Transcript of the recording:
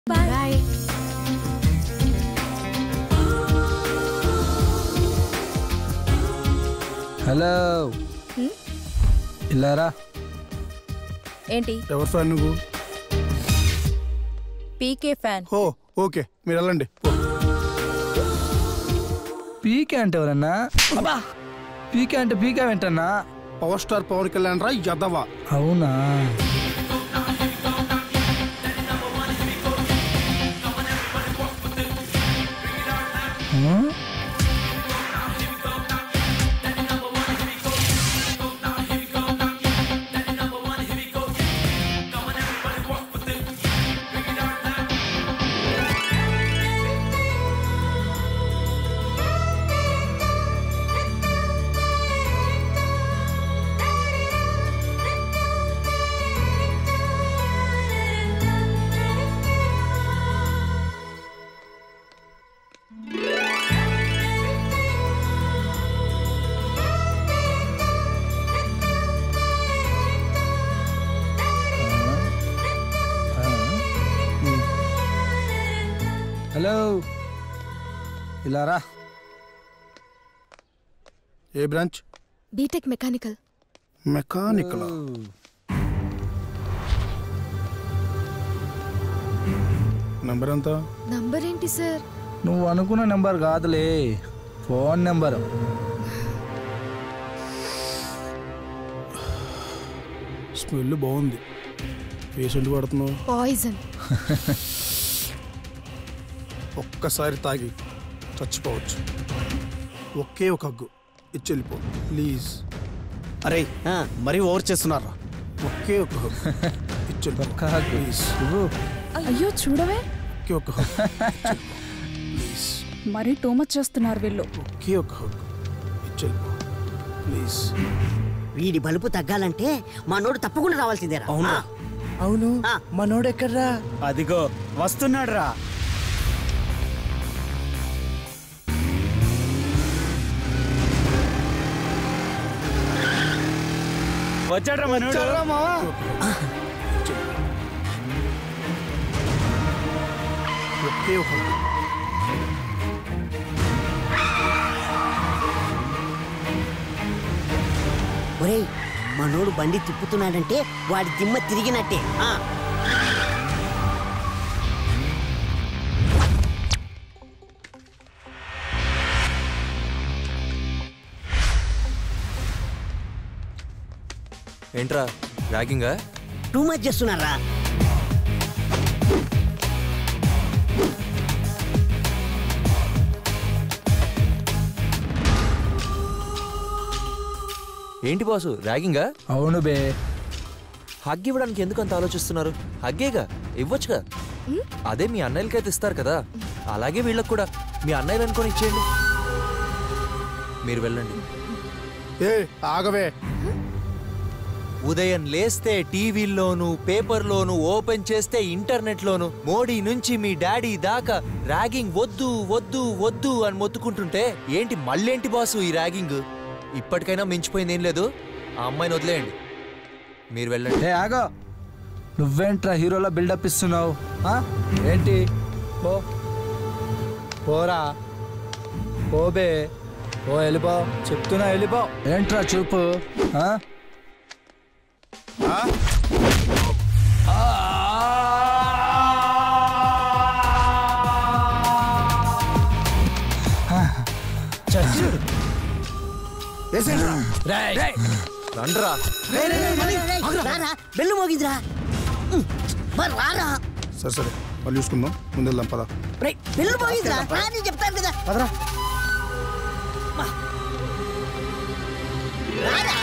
Bye hello హ్మ్? ఇల్లారా ఏంటి ఎవరు ఫ్యాన్ నువ్వు పీకే ఫ్యాన్ ఓ ఓకే మీరు వెళ్ళండి ఓ, పీకే అంటే ఎవరన్నా అబ్బా పీకే అంటే పీకే వెంటన్నా పవర్ స్టార్ పవన్ కళ్యాణ్ రా యదవా అవునా ఆ? హలో ఇలారా ఏ branch B Tech mechanical mechanical number ఎంత నంబర్ ఏంటి సార్ నువ్వు అనుకున్న నెంబర్ కాదులే ఫోన్ నెంబర్ స్మెల్ బాగుంది పేషెంట్ పడుతున్నావు పాయిజన్ ఒక్కసారి తాగి చచ్చిపోవచ్చు ఒకే ఒక హగ్గు ఇచ్చి వెళ్ళిపో ప్లీజ్ అరే మరీ ఓవర్ చేస్తున్నారా ఒకే ఒక హగ్గు ఇచ్చి ఒక్క హగ్గు. ప్లీజ్ ఇవ్వు. అయ్యో చూడవే ఒకే ఒక హగ్గు ప్లీజ్ మరీ టూమచ్ చేస్తున్నారు వీళ్ళు ఒకే ఒక హగ్గు ఇచ్చి వెళ్ళిపో ప్లీజ్ వీడి బలుపు తగ్గాలంటే మనోడు తప్పకుండా రావాల్సిందేరా అవునా? ఆ, అవును ఆ. మనోడెక్కడ్రా అదిగో వస్తున్నాడు రా వచ్చాడ్రా మనోడు ఒకే ఒక హగ్గు ఒరేయ్ మనోడు బండి తిప్పుతున్నాడంటే వాడి దిమ్మ తిరిగినట్టే ఆ ఏంట్రా ర్యాగింగా టూ మచ్ చేస్తున్నారా ఏంటి బాసు ర్యాగింగా అవును బే హగ్ ఇవ్వడానికి ఎందుకు అంత ఆలోచిస్తున్నారు హగ్గేగా ఇవ్వచ్చుగా అదే మీ అన్నయ్యలకైతే ఇస్తారు కదా అలాగే వీళ్ళకి కూడా మీ అన్నయ్యలు అనుకొని ఇచ్చేయండి మీరు వెళ్ళండి ఏ ఆగవే ఉదయం లేస్తే టీవీల్లోను పేపర్లోను ఓపెన్ చేస్తే ఇంటర్నెట్లోను మోడీ నుంచి మీ డాడీ దాకా ర్యాగింగ్ వద్దు వద్దు వద్దు అని మొత్తుకుంటుంటే ఏంటి మళ్ళేంటి బాసు ఈ ర్యాగింగ్ ఇప్పటికైనా మించిపోయింది ఏం లేదు ఆ అమ్మాయిని వదిలేయండి మీరు వెళ్ళండి ఏ ఆగో నువ్వేంట్రా హీరోలో బిల్డప్ ఇస్తున్నావు ఆ? ఏంటి పో పోరా పోబే ఓ వెళ్ళిపో చెప్తున్నా వెళ్ళిపో ఏంట్రా చూపు ఆ? ఆ? రండ్రా రారా బెల్లు మోగిందిరా ఉమ్, మరి రారా సరే సరే మళ్ళీ చూసుకుందాం ముందు వెళ్దాం పద రేయ్, బెల్లు మోగిందిరా రా, నేను చెప్తాను కదా పదరా రారా